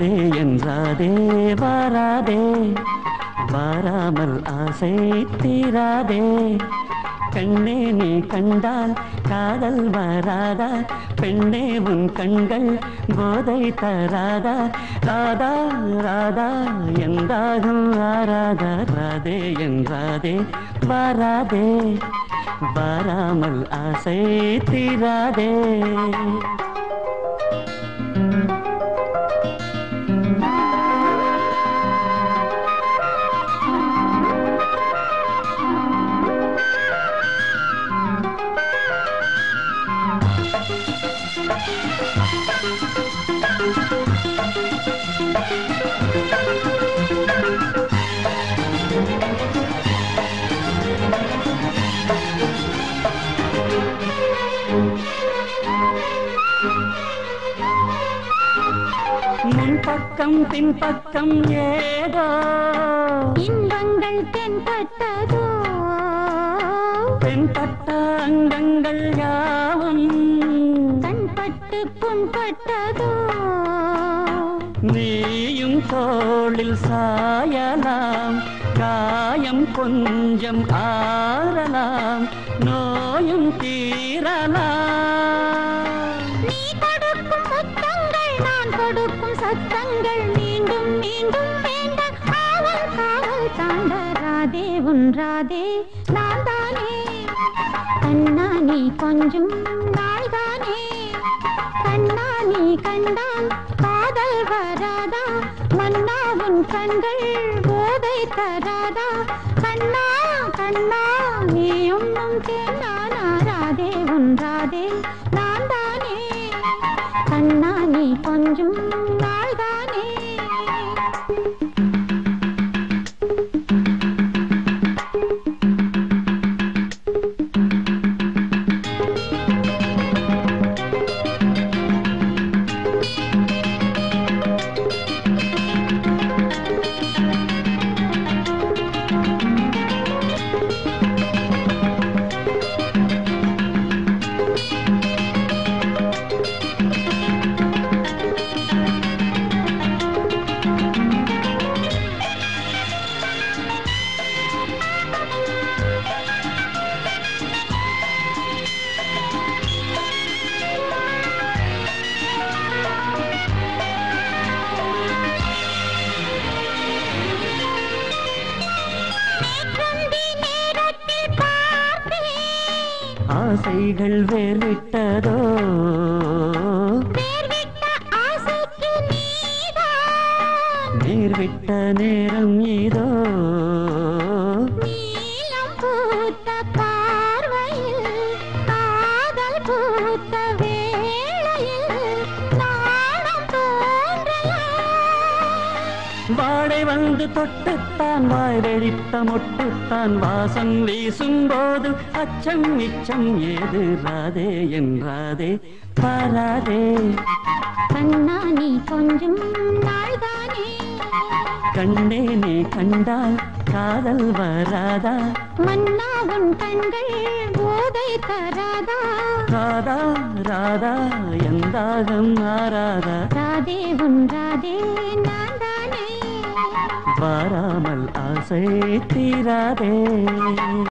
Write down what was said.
ராதே என்றாதே வாராதே வாராமல் ஆசை தீராதே கண்ணே நீ கண்டால் காதல் வராதா பெண்ணே உன் கண்கள் போதை தராதா ராதா ராதா என்றாகும் ஆராதா ராதே என்றாதே வாராதே வாராமல் ஆசை தீராதே முன்பக்கம் பின்பக்கம் ஏதோ இன்பங்கள் தென்பட்டதோ தென்பட்ட அங்கங்கள் யாவும் கண்பட்டு புண்பட்டதோ நீயும் தோளில் சாயலாம் காயம் கொஞ்சம் ஆறலாம் நோயும் தீரலாம் நீ கொடுக்கும் முத்தங்கள் நான் கொடுக்கும் சத்தங்கள் மீண்டும் மீண்டும் வேண்டாம் காவல் காவல் தாண்ட ராதே உன் ராதே நான் தானே கண்ணா நீ கொஞ்சம் நாள்தானே கண்ணா நீ கண்டால் காதல் வராதா மன்னா உன் கண்கள் போதை தராதா கண்ணா கண்ணா நீ ஒன்றும் தேனானா ராதே உன் ராதே நான் தானே கண்ணா நீ கொஞ்சம் நாள்தானே நேற்றந்தி நேரத்தில் பார்த்தேன் ஆசைகள் வேர்விட்டதோ வேர்விட்ட ஆசைக்கு நீதான் நீர்விட்ட நேரம் இதோ நீலம் பூத்த பார்வையில் காதல் பூத்த வேளையில் நாணம் தோன்றலாம் வாடை வந்து தொட்டுத்தான் வாய் வெடித்த மொட்டுத்தான் வாசம் வீசும் போது அச்சம் மிச்சம் ஏது ராதே என்றாதே பாராதே கண்ணா நீ கொஞ்சம் நாள்தானே கண்ணே நீ கண்டால் காதல் வராதா மன்னா உன் கண்கள் போதை தராதா ராதா ராதா எந்தாகம் ஆராதா ராதே உன் ராதே நான் தானே வாராமல் ஆசை தீராதே